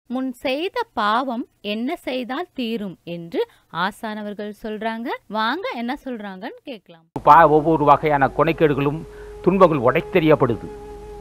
முன் செய்த பாவம் என்ன செய்தால் தீரும் என்று ஆசானவர்கள் சொல்றாங்க வாங்க என்ன சொல்றாங்கன்னு கேட்கலாம் பா ஒவ்வொரு வகையான கொனைக்கேடுகளும் துன்பங்கள் உடைத்தெறியப்படுது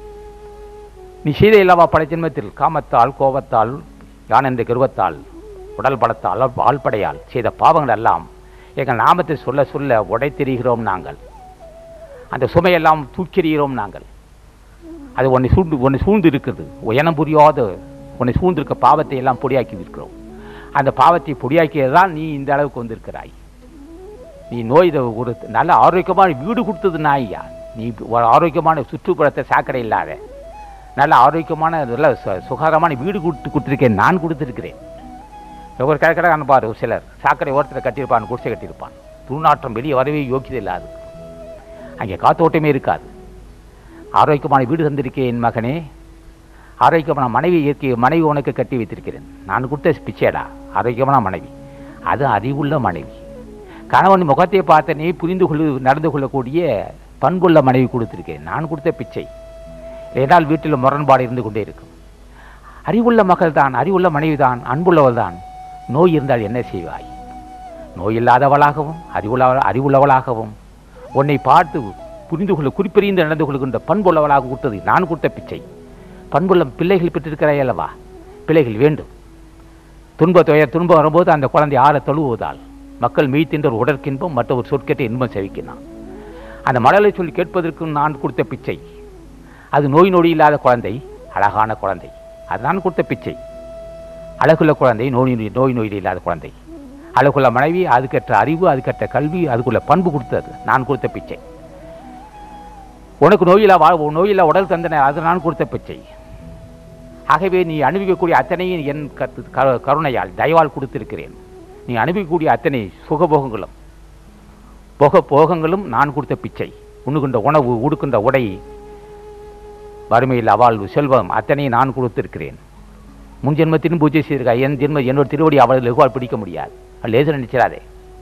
நீ செய்த இல்லாவா பல ஜென்மத்தில் காமத்தால் கோபத்தால் யான் என்ற கருவத்தால் உடல் பலத்தால் வாழ்படையால் செய்த பாவங்கள் எல்லாம் எங்கள் நாமத்தை சொல்ல சொல்ல உடைத்தெறிகிறோம் நாங்கள் அந்த சுமையெல்லாம் தூக்கெறிகிறோம் நாங்கள் அது உன்னை சூழ்ந்து உன்னை சூழ்ந்து இருக்குது இனம் புரியாத உன்னை சூழ்ந்திருக்க பாவத்தை எல்லாம் பொடியாக்கி இருக்கிறோம் அந்த பாவத்தை பொடியாக்கியதால் நீ இந்த அளவுக்கு வந்திருக்கிறாய் நீ நோய் இதை ஒரு நல்ல ஆரோக்கியமான வீடு கொடுத்தது நாய்யா நீ ஒரு ஆரோக்கியமான சுற்றுப்புறத்தை சாக்கடை இல்லாத நல்ல ஆரோக்கியமான நல்ல சு- சுகாதாரமான வீடு கொடுத்து கொடுத்துருக்கேன் நான் கொடுத்துருக்கிறேன் ஒரு கிடக்கிற அனுப்பார் ஒரு சிலர் சாக்கடை ஓரத்தில் கட்டியிருப்பான் குடிசை கட்டியிருப்பான் துர்நாற்றம் வெளியே வரவே யோக்கியது இல்லாது அங்கே காத்தோட்டமே இருக்காது ஆரோக்கியமான வீடு தந்திருக்கேன் என் மகனே ஆரோக்கியமான மனைவி இயற்கை மனைவி உனக்கு கட்டி வைத்திருக்கிறேன் நான் கொடுத்த பிச்சைடா ஆரோக்கியமான மனைவி அது அறிவுள்ள மனைவி கணவன் முகத்தை பார்த்த நீ புரிந்து கொள்ளு நடந்து கொள்ளக்கூடிய பண்புள்ள மனைவி கொடுத்திருக்கேன் நான் கொடுத்த பிச்சை ஏனால் வீட்டில் முரண்பாடு இருந்து கொண்டே இருக்கும் அறிவுள்ள மகள் தான் அறிவுள்ள மனைவி தான் அன்புள்ளவள் தான் நோய் இருந்தால் என்ன செய்வாய் நோய் இல்லாதவளாகவும் அறிவுள்ள அறிவுள்ளவளாகவும் உன்னை பார்த்து புரிந்து கொள்ள குறிப்பறிந்து நடந்து கொள்கின்ற பண்புள்ளவளாக கொடுத்தது நான் கொடுத்த பிச்சை பண்புள்ள பிள்ளைகள் பெற்றிருக்கிறாய் அல்லவா பிள்ளைகள் வேண்டும் துன்ப துயர் துன்பம் வரும்போது அந்த குழந்தை ஆற தழுவுவதால் மக்கள் மெய்த்தின்ற ஒரு உடற்கின்பம் மற்ற ஒரு சொற்கேட்டை இன்பம் செவிக்கினான் அந்த மழலை சொல்லி கேட்பதற்கு நான் கொடுத்த பிச்சை அது நோய் நொடி இல்லாத குழந்தை அழகான குழந்தை அது நான் கொடுத்த பிச்சை அழகுள்ள குழந்தை நோய் நொடி நோய் நொடி இல்லாத குழந்தை அழகுள்ள மனைவி அதுக்கற்ற அறிவு அதுக்கற்ற கல்வி அதுக்குள்ள பண்பு கொடுத்தது நான் கொடுத்த பிச்சை உனக்கு நோயில்லா வா நோயில்லா உடல் தந்தன அது நான் கொடுத்த பிச்சை ஆகவே நீ அனுபவிக்கக்கூடிய அத்தனையும் என் கத்து க- கருணையால் தயவால் கொடுத்திருக்கிறேன் நீ அனுபவிக்கக்கூடிய அத்தனை சுகபோகங்களும் போக போகங்களும் நான் கொடுத்த பிச்சை உண்ணுகின்ற உணவு உடுக்கின்ற உடை வறுமையில் அவாழ்வு செல்வம் அத்தனையும் நான் கொடுத்திருக்கிறேன் முன் ஜென்மத்திலும் பூஜை செய்திருக்கா என் ஜென்ம என்னோட திருவடி அவள் லகுவால் பிடிக்க முடியாது அவள் லேசர் நினைச்சிடாதே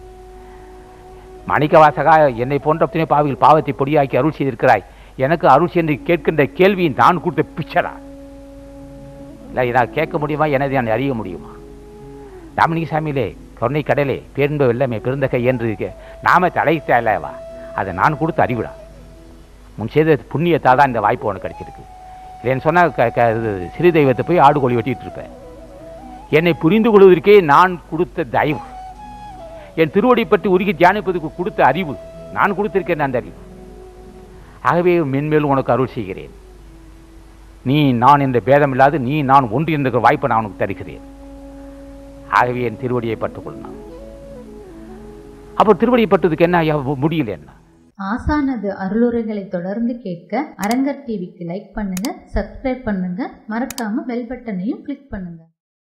மாணிக்க வாசகா என்னை போன்ற அத்தனை பாவிகள் பாவத்தை பொடியாக்கி அருள் செய்திருக்கிறாய் எனக்கு அருள் செய்து கேட்கின்ற கேள்வியை நான் கொடுத்த பிச்சரா இல்லை நான் கேட்க முடியுமா எனது நான் அறிய முடியுமா ராமலிங்க சாமியிலே கருணை கடலே பேருந்த வெள்ளமே பெருந்தகை என்று கே- நாம தலைத்தவா அதை நான் கொடுத்த அறிவுடா முன் செய்த புண்ணியத்தால் தான் இந்த வாய்ப்பு உனக்கு கிடைச்சிருக்கு இல்லைன்னு சொன்னால் க க இது சிறு தெய்வத்தை போய் ஆடு கோழி வெட்டிட்டு இருப்பேன் என்னை புரிந்து கொள்வதற்கே நான் கொடுத்த தயவு என் திருவடி பற்றி உருகி தியானிப்பதற்கு கொடுத்த அறிவு நான் கொடுத்திருக்கேன் அந்த அறிவு ஆகவே மென்மேலும் உனக்கு அருள் செய்கிறேன் நீ நான் என்ற பேதம் இல்லாது நீ நான் ஒன்று என்ற வாய்ப்பை நான் உனக்கு தருகிறேன் ஆகவே என் திருவடியை பற்றுக்கொள்ளணும் அப்போ திருவடியை பட்டதுக்கு என்ன ஐயா முடியல என்ன ஆசானது அருளுரைகளை தொடர்ந்து கேட்க அரங்கர் டிவிக்கு லைக் பண்ணுங்க சப்ஸ்கிரைப் பண்ணுங்க மறக்காம பெல் பட்டனையும் கிளிக் பண்ணுங்க